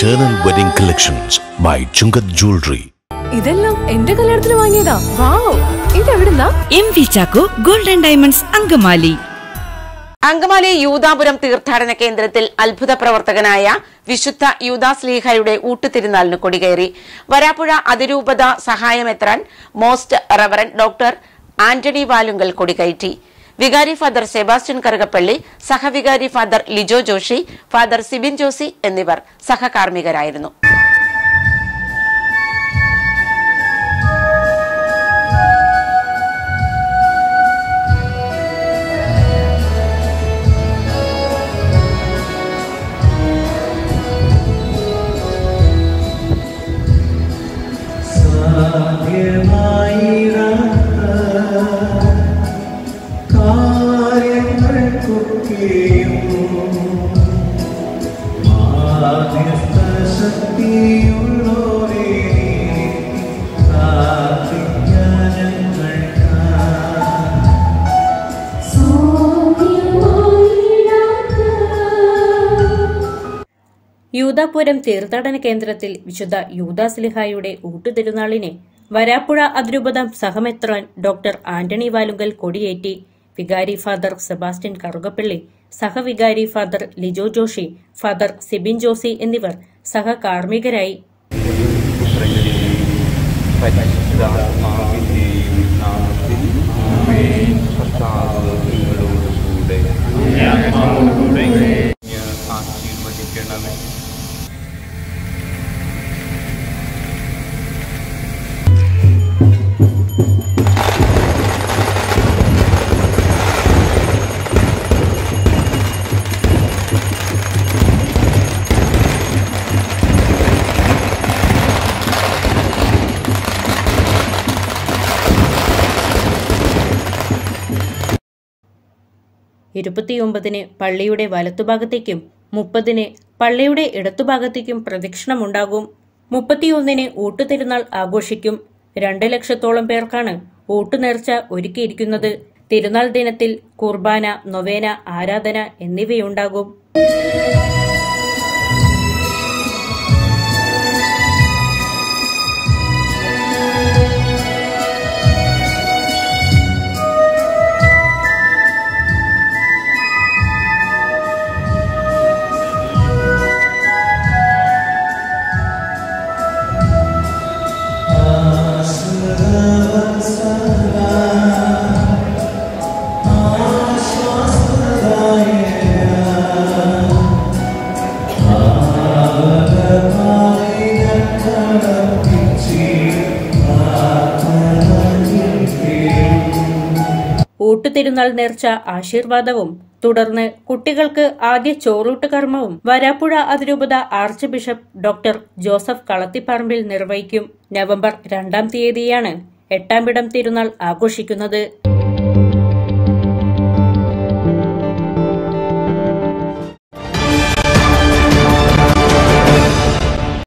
Eternal Wedding Collections by Chungat Jewelry. ഇതെല്ലാം എന്റെ കല്യാണത്തിന് വാങ്ങിയതാ വാവ് ഇതെവിടുന്നാ M V Chacko golden diamonds Angamaly Angamaly Yudapuram തീർത്ഥാടന കേന്ദ്രത്തിൽ അത്ഭുത പ്രവർത്തകനായ വിശുദ്ധ യൂദാസ്ലീഹയുടെ ഊട്ടുതിരുനാളിന് കൊടികയറി വരാപ്പുഴ അതിരൂപത സഹായമെത്രാൻ most reverend doctor Antony Valunkal കൊടികയറ്റി വികാരി ഫാദർ സെബാസ്റ്റ്യൻ കറുകപ്പള്ളി സഹവികാരി ഫാദർ ലിജോ ജോഷി ഫാദർ സിബിൻ ജോസി എന്നിവർ സഹകാർമ്മികരായിരുന്നു യൂദാപുരം തീർത്ഥാടന കേന്ദ്രത്തിൽ വിശുദ്ധ യൂദാസ്ലിഹായുടെ ഊട്ടുതിരുനാളിനെ വരാപ്പുഴ അതിരൂപതാം സഹമെത്രാൻ ഡോക്ടർ ആന്റണി വാലുങ്കൽ കൊടിയേറ്റി വികാരി ഫാദർ സെബാസ്റ്റ്യൻ കറുകപ്പള്ളി സഹവികാരി ഫാദർ ലിജോ ജോഷി ഫാദർ സിബിൻ ജോസി എന്നിവർ സഹകാർമ്മികരായി പരിശുദ്ധാത്മാവിന്റെയും നാമത്തിൽ ആമേൻ. കർത്താവ് നിങ്ങളോടുകൂടെ അങ്ങ് ആശീർവദിക്കണമേ ഇരുപത്തിയൊമ്പതിന് പള്ളിയുടെ വലത്തുഭാഗത്തേക്കും മുപ്പതിന് പള്ളിയുടെ ഇടത്തുഭാഗത്തേക്കും പ്രദക്ഷിണമുണ്ടാകും മുപ്പത്തിയൊന്നിന് ഊട്ടുതിരുനാൾ ആഘോഷിക്കും രണ്ട് ലക്ഷത്തോളം പേർക്കാണ് ഊട്ടുനേർച്ച ഒരുക്കിയിരിക്കുന്നത് തിരുനാൾ ദിനത്തിൽ കുർബാന നൊവേന ആരാധന എന്നിവയുണ്ടാകും ഊട്ടുതിരുനാൾ നേർച്ച ആശീർവാദവും തുടർന്ന് കുട്ടികൾക്ക് ആദ്യ ചോറൂട്ട് കർമ്മവും വരാപ്പുഴ അതിരൂപത archbishop doctor Joseph Kalathiparambil നിർവഹിക്കും നവംബർ രണ്ടാം തീയതിയാണ് എട്ടാംപിടം തിരുനാൾ ആഘോഷിക്കുന്നത്